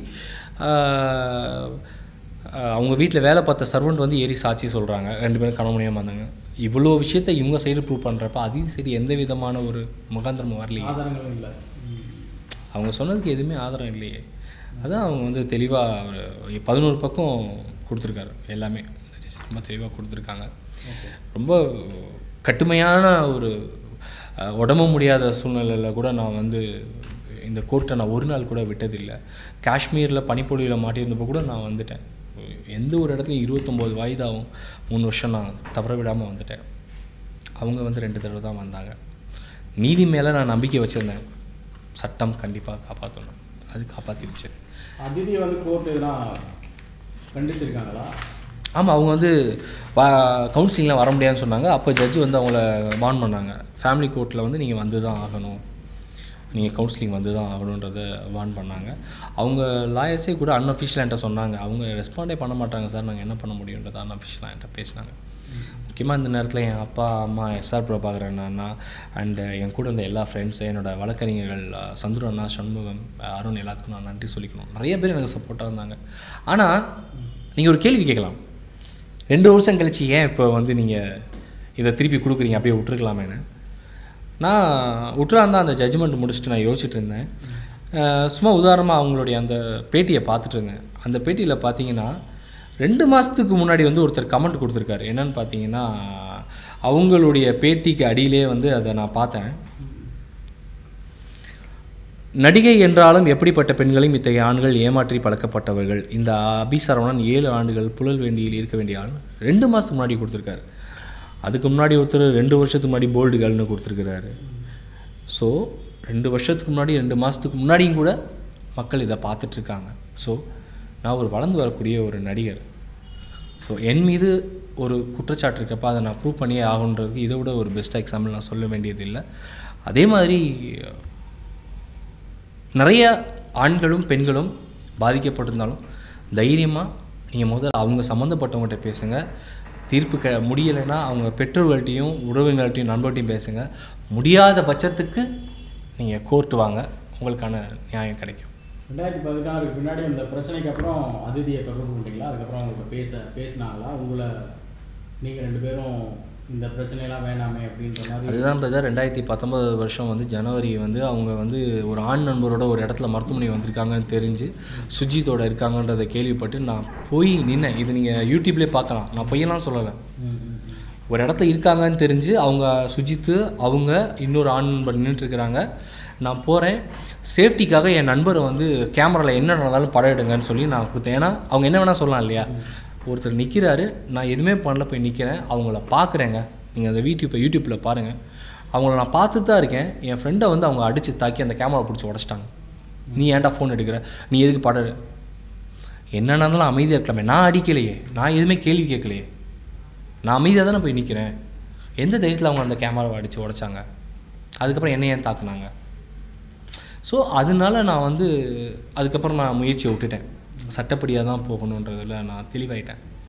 ஆஹ், ஆஹ், அவங்க வீட்டில் வேலை பார்த்த சர்வெண்ட் வந்து ஏறி சாட்சி சொல்கிறாங்க ரெண்டு பேரும் கணவனையாக வந்தாங்க இவ்வளோ விஷயத்த இவங்க சைடு ப்ரூவ் பண்ணுறப்ப அதையும் சரி எந்த விதமான ஒரு முகாந்திரமும் வரலையே ஆதாரங்களும் இல்லை அவங்க சொன்னதுக்கு எதுவுமே ஆதாரம் இல்லையே அதான் அவங்க வந்து தெளிவாக ஒரு பதினோரு பக்கம் கொடுத்துருக்காரு எல்லாமே ரொம்ப தெளிவாக கொடுத்துருக்காங்க ரொம்ப கட்டுமையான ஒரு அஹ், உடம்பு முடியாத சூழ்நிலையில் கூட நான் வந்து இந்த கோர்ட்டை நான் ஒரு நாள் கூட விட்டதில்லை காஷ்மீரில் பனிப்பொழியில் மாட்டியிருந்தப்போ கூட நான் வந்துட்டேன் எந்த ஒரு இடத்துலையும் இருபத்தொம்போது வயதாகும் மூணு வருஷம் நான் தவற விடாமல் வந்துட்டேன் அவங்க வந்து ரெண்டு தடவை தான் வந்தாங்க நீதி மேலே நான் நம்பிக்கை வச்சுருந்தேன் சட்டம் கண்டிப்பாக காப்பாற்றணும் அது காப்பாற்றிடுச்சு அதிதியை வந்து கோர்ட் எதுனா கண்டிச்சிருக்காங்களா ஆமாம் அவங்க வந்து வா கவுன்சிலிங்கில் வர முடியாதுன்னு சொன்னாங்க அப்போ ஜட்ஜி வந்து அவங்கள வார்ன் பண்ணாங்க ஃபேமிலி கோர்ட்டில் வந்து நீங்கள் வந்து தான் ஆகணும் நீங்கள் கவுன்சிலிங் வந்து தான் ஆகணுன்றத வார்ன் பண்ணாங்க அவங்க லாயர்ஸே கூட அன்அஃபிஷியலாக என்கிட்ட சொன்னாங்க அவங்க ரெஸ்பாண்டே பண்ண மாட்டாங்க சார் நாங்கள் என்ன பண்ண முடியுன்றதை அன்அஃபிஷியலாக என்கிட்ட பேசினாங்க முக்கியமாக இந்த நேரத்தில் என் அப்பா அம்மா எஸ்ஆர் பிரபாகரன் அண்ணா அண்ட் என் கூட இருந்த எல்லா ஃப்ரெண்ட்ஸ் என்னோட வழக்கறிஞர்கள் அஹ், சந்துரு அண்ணா சண்முகம் அஹ், அருண் எல்லாத்துக்கும் நான் நன்றி சொல்லிக்கணும் நிறைய பேர் எனக்கு சப்போர்ட்டாக இருந்தாங்க ஆனால் நீங்கள் ஒரு கேள்வி கேட்கலாம் ரெண்டு வருஷம் கழிச்சு ஏன் இப்போ வந்து நீங்கள் இதை திருப்பி கொடுக்குறீங்க அப்படியே விட்டுருக்கலாமேன்னு நான் விட்டுறாந்தா அந்த ஜட்ஜ்மெண்ட் முடிச்சுட்டு நான் யோசிச்சுட்டு இருந்தேன் அஹ் சும்மா உதாரணமாக அவங்களுடைய அந்த பேட்டியை பார்த்துட்டு இருந்தேன் அந்த பேட்டியில் பார்த்தீங்கன்னா ரெண்டு மாதத்துக்கு முன்னாடி வந்து ஒருத்தர் கமெண்ட் கொடுத்துருக்காரு என்னன்னு பார்த்தீங்கன்னா அவங்களுடைய பேட்டிக்கு அடியிலே வந்து அதை நான் பார்த்தேன் நடிகை என்றாலும் எப்படிப்பட்ட பெண்களையும் இத்தகைய ஆண்கள் ஏமாற்றி பழக்கப்பட்டவர்கள் இந்த அபிசரவணன் ஏழு ஆண்டுகள் புழல்வேண்டியில் இருக்க வேண்டிய ஆள் ரெண்டு மாதத்துக்கு முன்னாடி கொடுத்துருக்காரு அதுக்கு முன்னாடி ஒருத்தர் ரெண்டு வருஷத்துக்கு முன்னாடி போல்டு கேர்ள்னு கொடுத்துருக்கிறாரு ஸோ ரெண்டு வருஷத்துக்கு முன்னாடி ரெண்டு மாதத்துக்கு முன்னாடியும் கூட மக்கள் இதை பார்த்துட்டு இருக்காங்க ஸோ நான் ஒரு வளர்ந்து வரக்கூடிய ஒரு நடிகர் ஸோ என் மீது ஒரு குற்றச்சாட்டு இருக்கப்ப அதை நான் ப்ரூவ் பண்ணியே ஆகணுன்றதுக்கு இதை விட ஒரு பெஸ்ட் எக்ஸாம்பிள் நான் சொல்ல வேண்டியது இல்லை அதே மாதிரி நிறைய ஆண்களும் பெண்களும் பாதிக்கப்பட்டிருந்தாலும் தைரியமாக நீங்கள் முதல்ல அவங்க சம்மந்தப்பட்டவங்கள்ட்ட பேசுங்க தீர்ப்பு க முடியலைன்னா அவங்க பெற்றோர்கள்ட்டையும் உறவினர்கள்ட்டையும் நண்பர்கிட்டையும் பேசுங்க முடியாத பட்சத்துக்கு நீங்கள் கோர்ட் வாங்க உங்களுக்கான நியாயம் கிடைக்கும் ரெண்டாயிரத்தி பதினாறுக்கு பின்னாடி அந்த பிரச்சனைக்கு அப்புறம் அதிதியை தொடர்பு கொண்டீங்களா அதுக்கப்புறம் அவங்க பேச பேசினாங்களா உங்களை நீங்கள் ரெண்டு பேரும் இந்த பிரச்சனையெல்லாம் வேணாமே அப்படின்ற மாதிரி அதுதான் பிரதர் ரெண்டாயிரத்தி பத்தொன்பது வருஷம் வந்து ஜனவரி வந்து அவங்க வந்து ஒரு ஆண் நண்பரோட ஒரு இடத்துல மருத்துவமனை வந்திருக்காங்கன்னு தெரிஞ்சு சுஜித்தோட இருக்காங்கன்றதை கேள்விப்பட்டு நான் போய் நின்னேன் இது நீங்கள் யூடியூப்லேயே பார்க்கலாம் நான் பொய்யெல்லாம் சொல்லலை ம், ம், ம். ஒரு இடத்துல இருக்காங்கன்னு தெரிஞ்சு அவங்க சுஜித்து அவங்க இன்னொரு ஆண் நண்பர் நின்றுட்டு இருக்கிறாங்க நான் போகிறேன் சேஃப்டிக்காக என் நண்பரை வந்து கேமராவில் என்ன நடந்தாலும் படம் எடுங்கன்னு சொல்லி நான் கொடுத்தேன் ஏன்னா அவங்க என்ன வேணால் சொல்லலாம் இல்லையா ஒருத்தர் நிற்கிறாரு நான் எதுவுமே பண்ணல போய் நிற்கிறேன் அவங்கள பார்க்குறேங்க நீங்கள் அந்த யூடியூப்பை யூடியூப்பில் பாருங்கள் அவங்கள நான் பார்த்துட்டு தான் இருக்கேன் என் ஃப்ரெண்டை வந்து அவங்க அடித்து தாக்கி அந்த கேமரா பிடிச்சி உடச்சிட்டாங்க நீ ஏன்டா ஃபோன் எடுக்கிற நீ எதுக்கு படம் எடு? என்னன்னா இருந்தாலும் அமைதியாக இருக்கலாமே நான் அடிக்கலையே நான் எதுவுமே கேள்வி கேட்கலையே நான் அமைதியாக தானே போய் நிற்கிறேன் எந்த தைரியத்தில் அவங்க அந்த கேமராவை அடித்து உடைச்சாங்க அதுக்கப்புறம் என்ன ஏன் தாக்குனாங்க ஸோ அதனால நான் வந்து அதுக்கப்புறம் நான் முயற்சியை விட்டுட்டேன் சட்டப்படியாக தான் போகணுன்றதில் நான் தெளிவாயிட்டேன்